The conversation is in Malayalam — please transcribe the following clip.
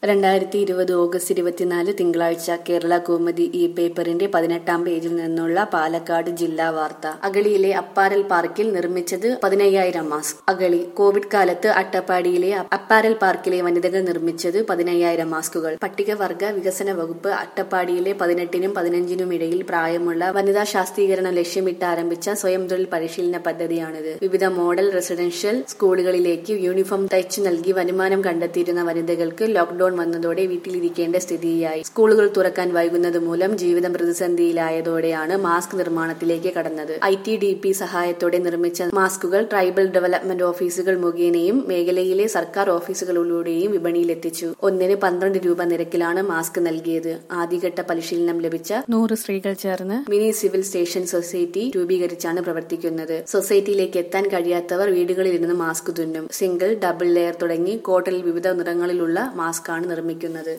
രണ്ടായിരത്തി ഇരുപത് ഓഗസ്റ്റ് ഇരുപത്തിനാല് തിങ്കളാഴ്ച കേരള കൗമുദി ഈ പേപ്പറിന്റെ പതിനെട്ടാം പേജിൽ നിന്നുള്ള പാലക്കാട് ജില്ലാ വാർത്ത അഗളിയിലെ അപ്പാരൽ പാർക്കിൽ നിർമ്മിച്ചത് പതിനയ്യായിരം മാസ്ക് അഗളി കോവിഡ് കാലത്ത് അട്ടപ്പാടിയിലെ അപ്പാരൽ പാർക്കിലെ വനിതകൾ നിർമ്മിച്ചത് പതിനയ്യായിരം മാസ്കുകൾ പട്ടികവർഗ വികസന വകുപ്പ് അട്ടപ്പാടിയിലെ പതിനെട്ടിനും പതിനഞ്ചിനും ഇടയിൽ പ്രായമുള്ള വനിതാ ശാസ്ത്രീകരണം ലക്ഷ്യമിട്ട് ആരംഭിച്ച സ്വയം തൊഴിൽ പരിശീലന പദ്ധതിയാണിത് വിവിധ മോഡൽ റെസിഡൻഷ്യൽ സ്കൂളുകളിലേക്ക് യൂണിഫോം തയ്ച്ചു നൽകി വരുമാനം കണ്ടെത്തിയിരുന്ന വനിതകൾക്ക് ലോക്ഡൌൺ വന്നതോടെ വീട്ടിലിരിക്കേണ്ട സ്ഥിതിയായി സ്കൂളുകൾ തുറക്കാൻ വൈകുന്നത് മൂലം ജീവിതം പ്രതിസന്ധിയിലായതോടെയാണ് മാസ്ക് നിർമ്മാണത്തിലേക്ക് കടന്നത് ഐ ടി ഡി പി സഹായത്തോടെ നിർമ്മിച്ച മാസ്കുകൾ ട്രൈബൽ ഡെവലപ്മെന്റ് ഓഫീസുകൾ മുഖേനയും മേഖലയിലെ സർക്കാർ ഓഫീസുകളിലൂടെയും വിപണിയിലെത്തിച്ചു ഒന്നിന് പന്ത്രണ്ട് രൂപ നിരക്കിലാണ് മാസ്ക് നൽകിയത് ആദ്യഘട്ട പരിശീലനം ലഭിച്ച നൂറ് സ്ത്രീകൾ ചേർന്ന് മിനി സിവിൽ സ്റ്റേഷൻ സൊസൈറ്റി രൂപീകരിച്ചാണ് പ്രവർത്തിക്കുന്നത് സൊസൈറ്റിയിലേക്ക് എത്താൻ കഴിയാത്തവർ വീടുകളിലിരുന്ന് മാസ്ക് തുന്നും സിംഗിൾ ഡബിൾ ലെയർ തുടങ്ങി കോട്ടലിൽ വിവിധ നിറങ്ങളിലുള്ള മാസ്കാണ് നിർമ്മിക്കുന്നത്